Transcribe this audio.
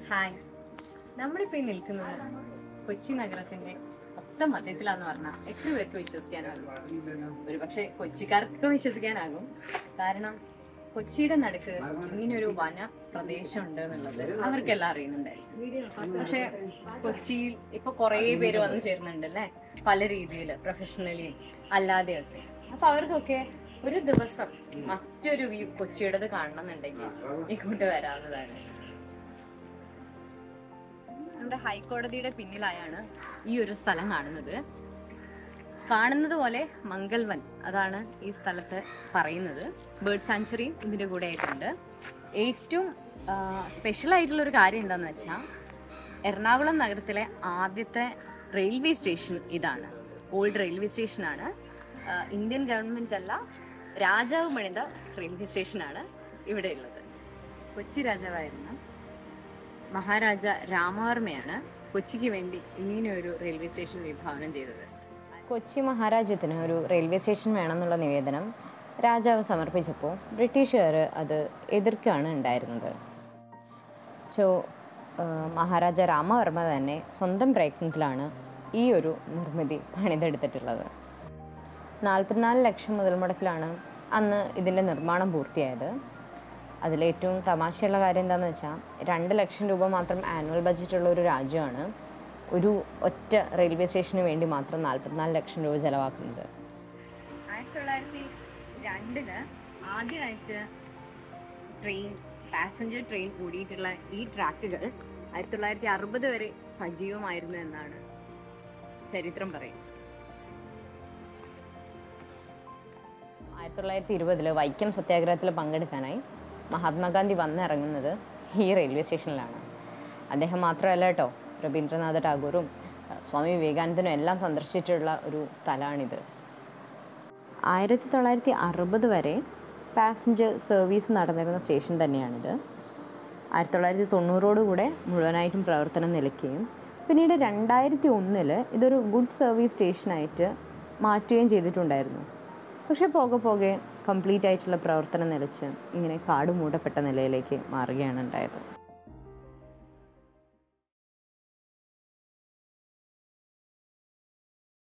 hi നമ്മളിപ്പോ ഈ നിൽക്കുന്നത് കൊച്ചി നഗരത്തിന്റെ ഒത്ത മധ്യത്തിലാന്ന് പറഞ്ഞാൽ എത്ര പേർക്ക് വിശ്വസിക്കാനാകും ഒരു പക്ഷെ കൊച്ചിക്കാർക്ക് വിശ്വസിക്കാനാകും കാരണം കൊച്ചിയുടെ നടുക്ക് ഇങ്ങനൊരു വന പ്രദേശം ഉണ്ട് എന്നുള്ളത് അവർക്കെല്ലാം അറിയുന്നുണ്ടായിരിക്കും പക്ഷെ കൊച്ചിയിൽ ഇപ്പൊ കുറേ പേര് വന്നു ചേരുന്നുണ്ട് അല്ലേ പല രീതിയിൽ പ്രൊഫഷണലിയും അല്ലാതെയൊക്കെ അപ്പൊ അവർക്കൊക്കെ ഒരു ദിവസം മറ്റൊരു വ്യൂ കൊച്ചിയുടേത് കാണണം എന്നുണ്ടെങ്കിൽ ഇങ്ങോട്ട് വരാവുന്നതാണ് നമ്മുടെ ഹൈക്കോടതിയുടെ പിന്നിലായാണ് ഈ ഒരു സ്ഥലം കാണുന്നത് കാണുന്നത് പോലെ മംഗൽവൻ അതാണ് ഈ സ്ഥലത്ത് പറയുന്നത് ബേർഡ് സാങ്ച്വറിയും ഇതിൻ്റെ കൂടെ ആയിട്ടുണ്ട് ഏറ്റവും സ്പെഷ്യൽ ആയിട്ടുള്ള ഒരു കാര്യം എന്താണെന്ന് വെച്ചാൽ എറണാകുളം നഗരത്തിലെ ആദ്യത്തെ റെയിൽവേ സ്റ്റേഷൻ ഇതാണ് ഓൾഡ് റെയിൽവേ സ്റ്റേഷനാണ് ആ, ഇന്ത്യൻ ഗവൺമെൻറ് അല്ല രാജാവ് പണിത റെയിൽവേ സ്റ്റേഷനാണ് ഇവിടെ ഉള്ളത് കൊച്ചി രാജാവായിരുന്ന മഹാരാജ രാമവർമ്മയാണ് കൊച്ചിക്ക് വേണ്ടി ഇങ്ങനെ ഒരു റെയിൽവേ സ്റ്റേഷൻ വിഭാവനം ചെയ്തത് കൊച്ചി മഹാരാജ്യത്തിന് ഒരു റെയിൽവേ സ്റ്റേഷൻ വേണമെന്നുള്ള നിവേദനം രാജാവ് സമർപ്പിച്ചപ്പോൾ ബ്രിട്ടീഷുകാർ അത് എതിർക്കുകയാണ് ഉണ്ടായിരുന്നത് സോ മഹാരാജ രാമവർമ്മ തന്നെ സ്വന്തം പ്രയത്നത്തിലാണ് ഈ ഒരു നിർമ്മിതി പണിതെടുത്തിട്ടുള്ളത് നാൽപ്പത്തിനാല് ലക്ഷം മുതൽ മുടക്കിലാണ് അന്ന് ഇതിൻ്റെ നിർമ്മാണം പൂർത്തിയായത് അതിലേറ്റവും തമാശയുള്ള കാര്യം എന്താണെന്ന് വെച്ചാൽ രണ്ട് ലക്ഷം രൂപ മാത്രം ആനുവൽ ബഡ്ജറ്റുള്ള ഒരു രാജ്യമാണ് ഒരു ഒറ്റ റെയിൽവേ സ്റ്റേഷന് വേണ്ടി മാത്രം നാൽപ്പത്തിനാല് ലക്ഷം രൂപ ചിലവാക്കുന്നത് ആയിരത്തി തൊള്ളായിരത്തി രണ്ടില് ആദ്യമായിട്ട് ട്രെയിൻ പാസഞ്ചർ ട്രെയിൻ ഓടിയിട്ടുള്ള ഈ ട്രാക്കുകൾ ആയിരത്തി തൊള്ളായിരത്തി അറുപത് വരെ സജീവമായിരുന്നു എന്നാണ് ചരിത്രം പറയുന്നത് ആയിരത്തി തൊള്ളായിരത്തി ഇരുപതിൽ വൈക്കം സത്യാഗ്രഹത്തിൽ പങ്കെടുക്കാനായി മഹാത്മാഗാന്ധി വന്നിറങ്ങുന്നത് ഈ റെയിൽവേ സ്റ്റേഷനിലാണ് അദ്ദേഹം മാത്രമല്ല കേട്ടോ രവീന്ദ്രനാഥ ടാഗോറും അഹ് സ്വാമി വിവേകാനന്ദനും എല്ലാം സന്ദർശിച്ചിട്ടുള്ള ഒരു സ്ഥലമാണിത് ആയിരത്തി തൊള്ളായിരത്തി അറുപത് വരെ പാസഞ്ചർ സർവീസ് നടന്നിരുന്ന സ്റ്റേഷൻ തന്നെയാണിത് ആയിരത്തി തൊള്ളായിരത്തി തൊണ്ണൂറോടുകൂടെ മുഴുവനായിട്ടും പ്രവർത്തനം നിലയ്ക്കുകയും പിന്നീട് രണ്ടായിരത്തി ഒന്നിൽ ഇതൊരു ഗുഡ് സർവീസ് സ്റ്റേഷനായിട്ട് മാറ്റുകയും ചെയ്തിട്ടുണ്ടായിരുന്നു പക്ഷേ പോകെ പോകെ കംപ്ലീറ്റ് ആയിട്ടുള്ള പ്രവർത്തനം നിലച്ച് ഇങ്ങനെ കാട് മൂടപ്പെട്ട നിലയിലേക്ക് മാറുകയാണ് ഉണ്ടായത്